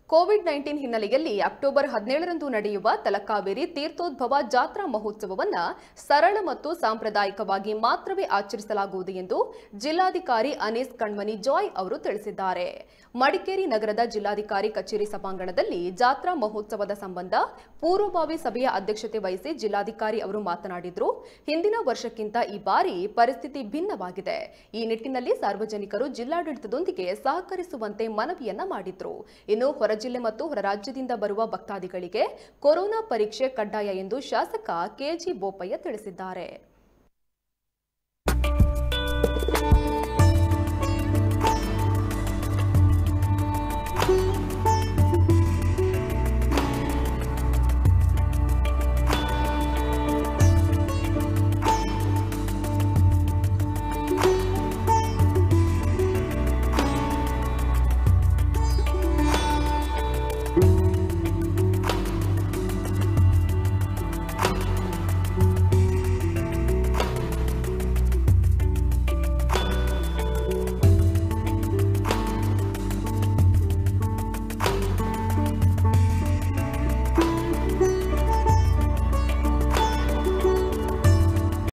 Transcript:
Covid nineteen ಹಿನ್ನೆಲೆಯಲ್ಲಿ October ಹದಿನೇಳರಂದು ನಡೆಯುವ ತಲಕಾವೇರಿ ತೀರ್ಥೋದ್ಭವ ಜಾತ್ರಾ ಮಹೋತ್ಸವವನ್ನು ಸರಳ ಮತ್ತು ಸಾಂಪ್ರದಾಯಿಕವಾಗಿ ಮಾತ್ರವೇ ಆಚರಿಸಲಾಗುವುದು ಎಂದು ಜಿಲ್ಲಾಧಿಕಾರಿ ಅನೀಸ್ ಕಣ್ಮನಿ ಜಾಯ್ ಅವರು ತಿಳಿಸಿದ್ದಾರೆ ಮಡಿಕೇರಿ ನಗರದ ಜಿಲ್ಲಾಧಿಕಾರಿ ಕಚೇರಿ ಸಭಾಂಗಣದಲ್ಲಿ ಜಾತ್ರಾ ಮಹೋತ್ಸವದ ಸಂಬಂಧ ಪೂರ್ವಭಾವಿ ಸಭೆಯ ಅಧ್ಯಕ್ಷತೆ ವಹಿಸಿ ಜಿಲ್ಲಾಧಿಕಾರಿ ಅವರು ಮಾತನಾಡಿದ್ರು ಹಿಂದಿನ ವರ್ಷಕ್ಕಿಂತ ಈ ಬಾರಿ ಪರಿಸ್ಥಿತಿ ಭಿನ್ನವಾಗಿದೆ ಈ ನಿಟ್ಟಿನಲ್ಲಿ ಸಾರ್ವಜನಿಕರು ಜಿಲ್ಲಾಡಳಿತದೊಂದಿಗೆ ಸಹಕರಿಸುವಂತೆ ಮನವಿಯನ್ನ ಮಾಡಿದ್ರು ಇನ್ನು ಹೊರ ಜಿಲ್ಲೆ ಮತ್ತು ಹೊರ ರಾಜ್ಯದಿಂದ ಬರುವ ಭಕ್ತಾದಿಗಳಿಗೆ ಕೊರೋನಾ ಪರೀಕ್ಷೆ ಕಡ್ಡಾಯ ಎಂದು ಶಾಸಕ ಕೆಜಿ ಬೋಪಯ್ಯ ತಿಳಿಸಿದ್ದಾರೆ